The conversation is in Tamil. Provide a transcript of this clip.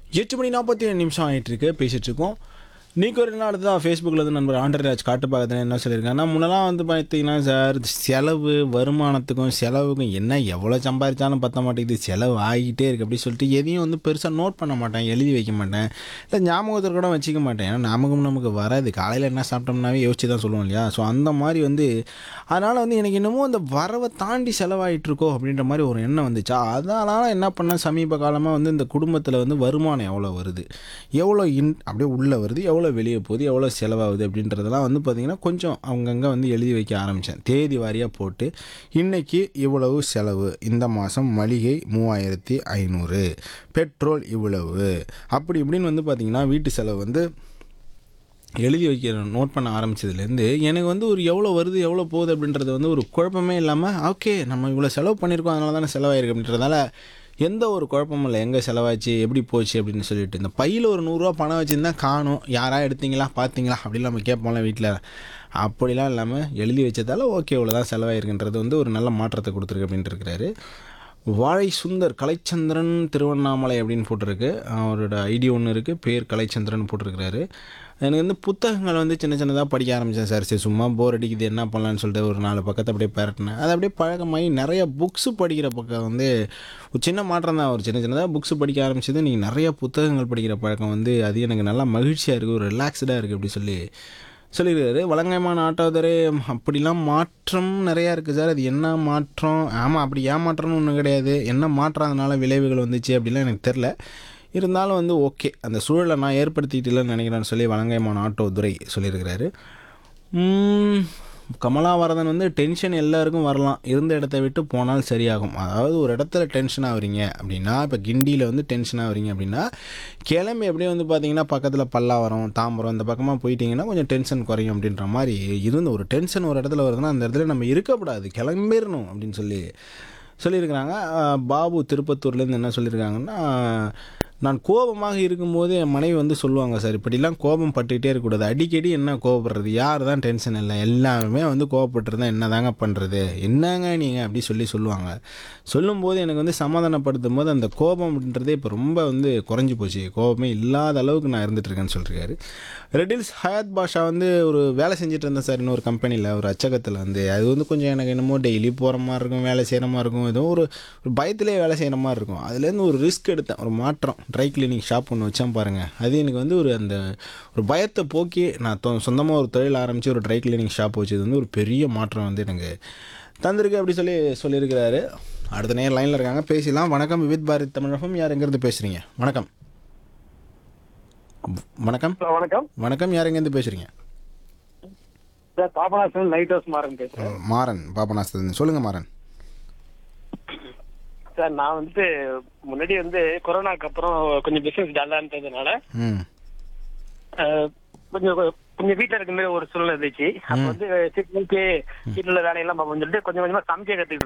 எட்டு மணி நாற்பத்தி ஏழு நிமிஷம் ஆகிட்டு இருக்கு பேசிட்டு இருக்கோம் நீக்கு ஒரு நாள் தான் ஃபேஸ்புக்கில் வந்து நண்பர் ஆண்டர்ராஜ் காட்டு பார்க்கறது என்ன சொல்லியிருக்காங்க முன்னெல்லாம் வந்து பார்த்தீங்கன்னா சார் செலவு வருமானத்துக்கும் செலவுக்கும் என்ன எவ்வளோ சம்பாதிச்சாலும் பத்த மாட்டேங்குது செலவு ஆகிட்டே இருக்குது அப்படி சொல்லிட்டு எதையும் வந்து பெருசாக நோட் பண்ண மாட்டேன் எழுதி வைக்க மாட்டேன் இல்லை ஞாபகத்தில் கூட வச்சுக்க மாட்டேன் ஏன்னா ஞாபகம் நமக்கு வராது காலையில் என்ன சாப்பிட்டோம்னாவே யோசிச்சு தான் சொல்லுவோம் இல்லையா ஸோ அந்த மாதிரி வந்து அதனால் வந்து எனக்கு என்னமோ அந்த வரவை தாண்டி செலவாயிட்டு இருக்கோ அப்படின்ற மாதிரி ஒரு எண்ணம் வந்துச்சா அதனால் என்ன பண்ணேன் சமீப காலமாக வந்து இந்த குடும்பத்தில் வந்து வருமானம் எவ்வளோ வருது எவ்வளோ இன் அப்படியே உள்ளே வருது எவ்வளோ வெளியே போகுது எவ்வளோ செலவாகுது அப்படின்றதெல்லாம் வந்து பார்த்திங்கன்னா கொஞ்சம் அவங்கங்க வந்து எழுதி வைக்க ஆரம்பித்தேன் தேதி வாரியாக போட்டு இன்றைக்கி இவ்வளவு செலவு இந்த மாதம் மளிகை மூவாயிரத்தி ஐநூறு பெட்ரோல் இவ்வளவு அப்படி இப்படின்னு வந்து பார்த்திங்கன்னா வீட்டு செலவு வந்து எழுதி வைக்கிற நோட் பண்ண ஆரம்பிச்சதுலேருந்து எனக்கு வந்து ஒரு எவ்வளோ வருது எவ்வளோ போகுது அப்படின்றது வந்து ஒரு குழப்பமே இல்லாமல் ஓகே நம்ம இவ்வளோ செலவு பண்ணியிருக்கோம் அதனால தானே செலவாயிருக்கு அப்படின்றதால எந்த ஒரு குழப்பமும் இல்லை எங்கே செலவாச்சு எப்படி போச்சு அப்படின்னு சொல்லிட்டு இந்த பையில் ஒரு நூறுரூவா பணம் வச்சுருந்தா காணும் யாரா எடுத்தீங்களா பார்த்தீங்களா அப்படின்னு நம்ம கேட்போம்ல வீட்டில் அப்படிலாம் இல்லாமல் எழுதி வச்சதால ஓகே இவ்வளோ தான் செலவாயிருக்குன்றது வந்து ஒரு நல்ல மாற்றத்தை கொடுத்துருக்கு அப்படின்ட்டு இருக்கிறாரு வாழை சுந்தர் கலைச்சந்திரன் திருவண்ணாமலை அப்படின்னு போட்டிருக்கு அவரோட ஐடி ஒன்று இருக்குது பேர் கலைச்சந்திரன் போட்டிருக்கிறாரு எனக்கு வந்து புத்தகங்கள் வந்து சின்ன சின்னதாக படிக்க ஆரம்பித்தேன் சார் சரி சும்மா போர் அடிக்குது என்ன பண்ணலான்னு சொல்லிட்டு ஒரு நாலு பக்கத்தை அப்படியே பரட்டினேன் அது அப்படியே பழக்கமாகி நிறைய புக்ஸு படிக்கிற பக்கம் வந்து ஒரு சின்ன மாற்றம் தான் ஒரு சின்ன சின்னதாக புக்ஸு படிக்க ஆரம்பிச்சது நீங்கள் நிறைய புத்தகங்கள் படிக்கிற பழக்கம் வந்து அது எனக்கு நல்லா மகிழ்ச்சியாக இருக்குது ஒரு ரிலாக்ஸ்டாக இருக்குது அப்படி சொல்லி சொல்லியிருக்காரு வலங்கைமான ஆட்டோதரே அப்படிலாம் மாற்றம் நிறையா இருக்குது சார் அது என்ன மாற்றம் ஆமாம் அப்படி ஏமாற்றம்னு ஒன்றும் கிடையாது என்ன மாற்றம் அதனால விளைவுகள் வந்துச்சு அப்படிலாம் எனக்கு தெரில இருந்தாலும் வந்து ஓகே அந்த சூழலை நான் ஏற்படுத்திக்கிட்டேன்னு நினைக்கிறேன்னு சொல்லி வலங்கைமான ஆட்டோ துரை சொல்லியிருக்கிறாரு உம், கமலாவரதன் வந்து டென்ஷன் எல்லாருக்கும் வரலாம் இருந்த இடத்த விட்டு போனால் சரியாகும் அதாவது ஒரு இடத்துல டென்ஷன் ஆகுறீங்க அப்படின்னா இப்போ கிண்டியில் வந்து டென்ஷன் ஆகுறீங்க அப்படின்னா கிளம்பி எப்படியும் வந்து பார்த்தீங்கன்னா பக்கத்தில் பல்லாவரம் தாம்பரம் இந்த பக்கமாக போயிட்டீங்கன்னா கொஞ்சம் டென்ஷன் குறையும் அப்படின்ற மாதிரி இருந்து ஒரு டென்ஷன் ஒரு இடத்துல வருதுன்னா அந்த இடத்துல நம்ம இருக்கக்கூடாது கிளம்பிடணும் அப்படின்னு சொல்லி சொல்லியிருக்கிறாங்க அஹ் பாபு திருப்பத்தூர்லேருந்து என்ன சொல்லியிருக்காங்கன்னா நான் கோபமாக இருக்கும்போது என் மனைவி வந்து சொல்லுவாங்க சார் இப்படிலாம் கோபம் பட்டுக்கிட்டே இருக்கக்கூடாது அடிக்கடி என்ன கோபப்படுறது யார் தான் டென்ஷன் இல்லை எல்லாருமே வந்து கோவப்பட்டிருந்தா என்ன தாங்க பண்ணுறது என்னங்க நீங்கள் அப்படி சொல்லி சொல்லுவாங்க சொல்லும்போது எனக்கு வந்து சமாதானப்படுத்தும் போது அந்த கோபம் அப்படின்றதே இப்போ ரொம்ப வந்து குறைஞ்சி போச்சு கோபமே இல்லாத அளவுக்கு நான் இருந்துட்டு இருக்கேன்னு சொல்லியிருக்காரு ரெடில்ஸ் ஹயாத் பாஷா வந்து ஒரு வேலை செஞ்சுட்டு இருந்தேன் சார் இன்னொரு கம்பெனியில் ஒரு அச்சகத்தில் வந்து அது வந்து கொஞ்சம் எனக்கு என்னமோ டெய்லி போகிற மாதிரி இருக்கும் வேலை செய்கிற மாதிரி இருக்கும் ஏதோ ஒரு ஒரு பயத்திலே வேலை செய்கிற மாதிரி இருக்கும் அதுலேருந்து ஒரு ரிஸ்க் எடுத்தேன் ஒரு மாற்றம் ட்ரை கிளீனிங் ஷாப் ஒன்று வச்சேன் பாருங்கள் அது எனக்கு வந்து ஒரு அந்த ஒரு பயத்தை போக்கி நான் தொ சொந்தமாக ஒரு தொழில் ஆரம்பித்து ஒரு ட்ரை கிளீனிங் ஷாப் வச்சது வந்து ஒரு பெரிய மாற்றம் வந்து எனக்கு தந்திருக்கு அப்படி சொல்லி சொல்லியிருக்கிறாரு அடுத்த நேரம் லைனில் இருக்காங்க பேசிடலாம் வணக்கம் விவித் பாரத் தமிழகம் யார் எங்கேருந்து பேசுகிறீங்க வணக்கம் வணக்கம் ஹலோ வணக்கம் வணக்கம் யார் எங்கேருந்து பேசுகிறீங்க sir Papanasam lighthouse Maran பேசுறேன் மாறன் பாபநாசத்துலேருந்து சொல்லுங்கள் மாறன் சார் நான் வந்து முன்னாடி வந்து கொரோனாக்கு அப்புறம் கொஞ்சம் பிசினஸ் டல்லா இருந்ததுனால ம் அஹ், கொஞ்சம் கொஞ்சம் வீட்டுல இருக்க மாதிரி ஒரு சூழ்நிலை இருந்துச்சு அப்ப வந்து சரி, okay, வீட்டுல உள்ள வேலையெல்லாம் பார்ப்போம்னு சொல்லிட்டு கொஞ்சம் கொஞ்சமா சமைக்க கத்துக்கிட்டு